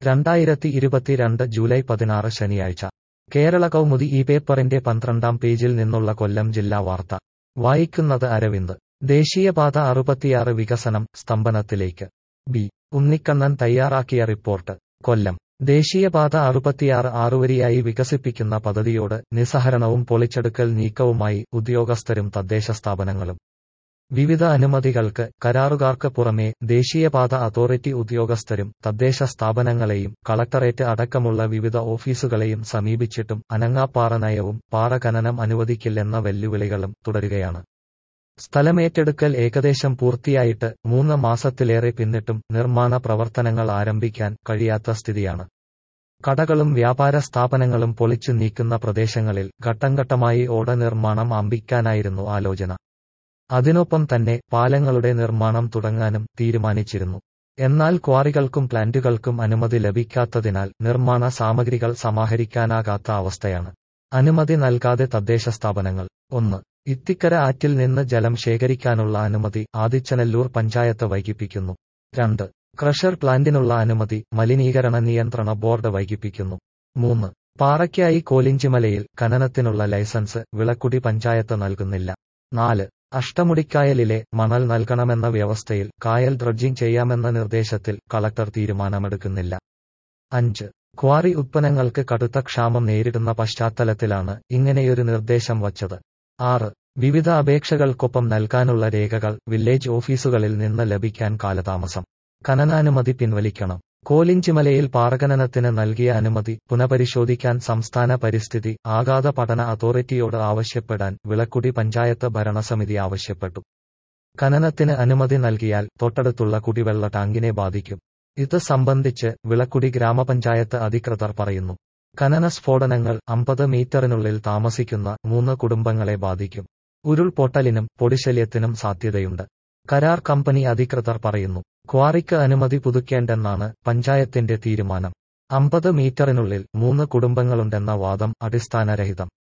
രണ്ടായിരത്തി ഇരുപത്തിരണ്ട് ജൂലൈ പതിനാറ് ശനിയാഴ്ച കേരള കൗമുദി ഈ പേപ്പറിന്റെ പന്ത്രണ്ടാം പേജിൽ നിന്നുള്ള കൊല്ലം ജില്ലാ വാർത്ത വായിക്കുന്നത് അരവിന്ദ് ദേശീയപാത അറുപത്തിയാറ് വികസനം സ്തംഭനത്തിലേക്ക് ബി ഉണ്ണിക്കണ്ണൻ തയ്യാറാക്കിയ റിപ്പോർട്ട് കൊല്ലം ദേശീയപാത അറുപത്തിയാറ് ആറുവരിയായി വികസിപ്പിക്കുന്ന പദ്ധതിയോട് നിസ്സഹരണവും പൊളിച്ചെടുക്കൽ നീക്കവുമായി ഉദ്യോഗസ്ഥരും തദ്ദേശ സ്ഥാപനങ്ങളും വിവിധ അനുമതികൾക്ക് കരാറുകാർക്ക് പുറമെ ദേശീയപാത അതോറിറ്റി ഉദ്യോഗസ്ഥരും തദ്ദേശ സ്ഥാപനങ്ങളെയും കളക്ടറേറ്റ് അടക്കമുള്ള വിവിധ ഓഫീസുകളെയും സമീപിച്ചിട്ടും അനങ്ങാപ്പാറ നയവും പാറ ഖനനം അനുവദിക്കില്ലെന്ന വെല്ലുവിളികളും തുടരുകയാണ് സ്ഥലമേറ്റെടുക്കൽ ഏകദേശം പൂർത്തിയായിട്ട് മൂന്ന് മാസത്തിലേറെ പിന്നിട്ടും നിർമ്മാണ പ്രവർത്തനങ്ങൾ ആരംഭിക്കാൻ കഴിയാത്ത സ്ഥിതിയാണ് കടകളും വ്യാപാര സ്ഥാപനങ്ങളും പൊളിച്ചു നീക്കുന്ന പ്രദേശങ്ങളിൽ ഘട്ടംഘട്ടമായി ഓട നിർമ്മാണം ആരംഭിക്കാനായിരുന്നു ആലോചന അതിനൊപ്പം തന്നെ പാലങ്ങളുടെ നിർമ്മാണം തുടങ്ങാനും തീരുമാനിച്ചിരുന്നു എന്നാൽ ക്വാറികൾക്കും പ്ലാന്റുകൾക്കും അനുമതി ലഭിക്കാത്തതിനാൽ നിർമ്മാണ സാമഗ്രികൾ സമാഹരിക്കാനാകാത്ത അവസ്ഥയാണ് അനുമതി നൽകാതെ തദ്ദേശ സ്ഥാപനങ്ങൾ ഒന്ന് ഇത്തിക്കര ആറ്റിൽ നിന്ന് ജലം ശേഖരിക്കാനുള്ള അനുമതി ആദിച്ചനല്ലൂർ പഞ്ചായത്ത് വൈകിപ്പിക്കുന്നു രണ്ട് ക്രഷർ പ്ലാന്റിനുള്ള അനുമതി മലിനീകരണ നിയന്ത്രണ ബോർഡ് വൈകിപ്പിക്കുന്നു മൂന്ന് പാറയ്ക്കായി കോലിഞ്ചിമലയിൽ ഖനനത്തിനുള്ള ലൈസൻസ് വിളക്കുടി പഞ്ചായത്ത് നൽകുന്നില്ല നാല് അഷ്ടമുടിക്കായലിലെ മണൽ നൽകണമെന്ന വ്യവസ്ഥയിൽ കായൽ ഡ്രഡ്ജിംഗ് ചെയ്യാമെന്ന നിർദ്ദേശത്തിൽ കളക്ടർ തീരുമാനമെടുക്കുന്നില്ല അഞ്ച് ക്വാറി ഉത്പന്നങ്ങൾക്ക് കടുത്ത ക്ഷാമം നേരിടുന്ന പശ്ചാത്തലത്തിലാണ് ഇങ്ങനെയൊരു നിർദ്ദേശം വച്ചത് ആറ് വിവിധ അപേക്ഷകൾക്കൊപ്പം നൽകാനുള്ള രേഖകൾ വില്ലേജ് ഓഫീസുകളിൽ നിന്ന് ലഭിക്കാൻ കാലതാമസം ഖനനാനുമതി പിൻവലിക്കണം കോലിഞ്ചിമലയിൽ പാറഖനനത്തിന് നൽകിയ അനുമതി പുനഃപരിശോധിക്കാൻ സംസ്ഥാന പരിസ്ഥിതി ആഘാത പഠന അതോറിറ്റിയോട് ആവശ്യപ്പെടാൻ വിളക്കുടി പഞ്ചായത്ത് ഭരണസമിതി ആവശ്യപ്പെട്ടു ഖനനത്തിന് അനുമതി നൽകിയാൽ തൊട്ടടുത്തുള്ള കുടിവെള്ള ടാങ്കിനെ ബാധിക്കും ഇത് സംബന്ധിച്ച് വിളക്കുടി ഗ്രാമപഞ്ചായത്ത് അധികൃതർ പറയുന്നു ഖനന സ്ഫോടനങ്ങൾ അമ്പത് മീറ്ററിനുള്ളിൽ താമസിക്കുന്ന മൂന്ന് കുടുംബങ്ങളെ ബാധിക്കും ഉരുൾപൊട്ടലിനും പൊടിശല്യത്തിനും സാധ്യതയുണ്ട് കരാർ കമ്പനി അധികൃതർ പറയുന്നു ക്വാറിക്ക് അനുമതി പുതുക്കേണ്ടെന്നാണ് പഞ്ചായത്തിന്റെ തീരുമാനം അമ്പത് മീറ്ററിനുള്ളിൽ മൂന്ന് കുടുംബങ്ങളുണ്ടെന്ന വാദം അടിസ്ഥാനരഹിതം